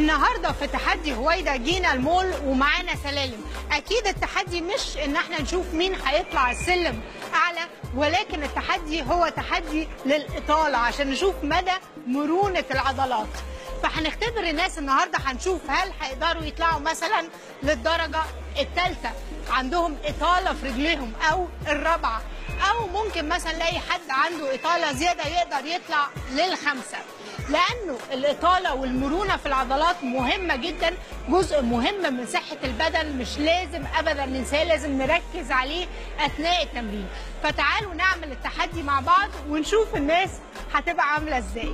النهارده في تحدي هويدا جينا المول ومعانا سلالم اكيد التحدي مش ان احنا نشوف مين هيطلع السلم اعلى ولكن التحدي هو تحدي للاطاله عشان نشوف مدى مرونه العضلات فهنختبر الناس النهارده هنشوف هل هيقدروا يطلعوا مثلا للدرجه الثالثه عندهم اطاله في رجليهم او الرابعه او ممكن مثلا نلاقي حد عنده اطاله زياده يقدر يطلع للخمسه لانه الاطاله والمرونه في العضلات مهمه جدا جزء مهم من صحه البدن مش لازم ابدا ننساه لازم نركز عليه اثناء التمرين فتعالوا نعمل التحدي مع بعض ونشوف الناس هتبقى عامله ازاي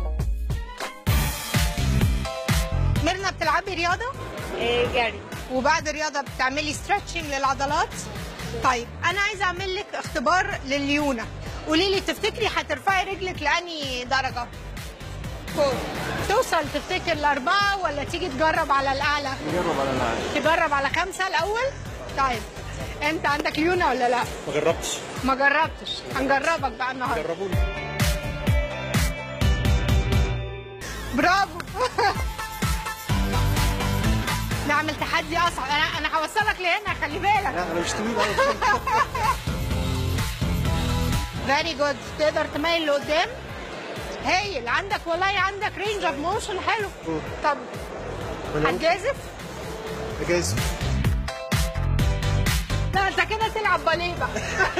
ميرنا بتلعبي رياضه جري وبعد الرياضه بتعملي ستريتشنج للعضلات طيب انا عايزه اعمل لك اختبار لليونه قولي لي تفتكري هترفعي رجلك لاني درجه فوق توصل تفتكر لاربعه ولا تيجي تجرب على الاعلى نجرب على العالم تجرب على خمسه الاول طيب انت عندك ليونه ولا لا ما جربتش ما جربتش هنجربك بقى النهارده جربوني برافو نعمل تحدي اصعب انا انا هوصلك لهنا خلي بالك لا انا مش طويل قوي فيري جود تقدر تميل لقدام هايل عندك والله عندك رينج اوف موشن حلو طب هتجازف جايز لا انت كده تلعب باليه بقى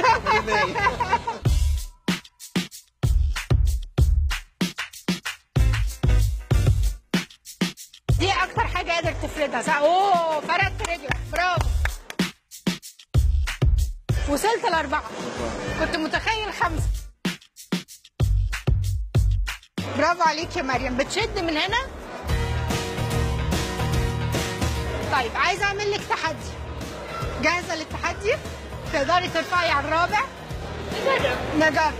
دي اكتر حاجه قادر تفردها صح اوه فردت رجلك برافو وصلت لاربعه كنت متخيل خمسه برافو عليك يا مريم بتشد من هنا طيب عايزه اعمل لك تحدي جاهزه للتحدي تقدري ترفعي على الرابع نجرب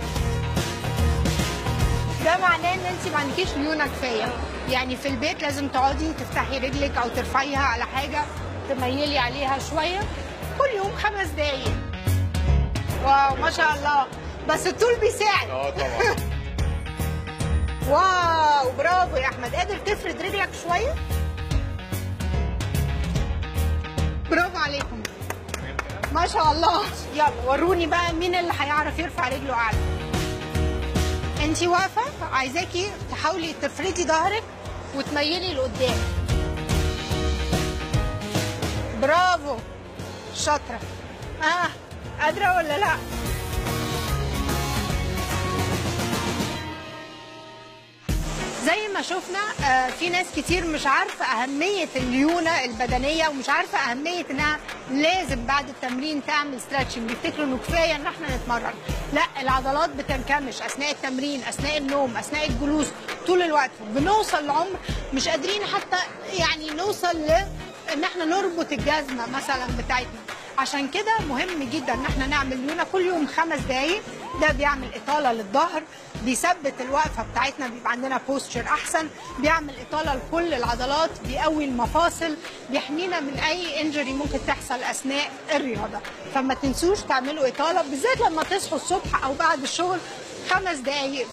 ده معناه ان انت ما عندكيش ليونه كفايه يعني في البيت لازم تقعدي تفتحي رجلك او ترفعيها على حاجه تميلي عليها شويه كل يوم خمس دقايق واو ما شاء الله بس الطول بيساعد اه طبعا واو برافو يا احمد قادر تفرد رجلك شويه برافو عليكم ما شاء الله يلا وروني بقى مين اللي هيعرف يرفع رجله اعلى انت واقفه عايزاكي تحاولي تفردي ظهرك وتميلي لقدام برافو شاطره اه قادره ولا لا زي ما شفنا آه، في ناس كتير مش عارفه اهميه الليونه البدنيه ومش عارفه اهميه انها لازم بعد التمرين تعمل ستريتشنج بيفتكروا انه كفايه ان احنا نتمرن لا العضلات بتنكمش اثناء التمرين اثناء النوم اثناء الجلوس طول الوقت بنوصل لعمر مش قادرين حتى يعني نوصل ل ان احنا نربط الجزمه مثلا بتاعتنا عشان كده مهم جدا ان احنا نعمل ليونه كل يوم خمس دقايق ده بيعمل اطاله للظهر بيثبت الوقفه بتاعتنا بيبقى عندنا بوستشر احسن بيعمل اطاله لكل العضلات بيقوي المفاصل بيحمينا من اي انجري ممكن تحصل اثناء الرياضه فما تنسوش تعملوا اطاله بالذات لما تصحوا الصبح او بعد الشغل خمس دقايق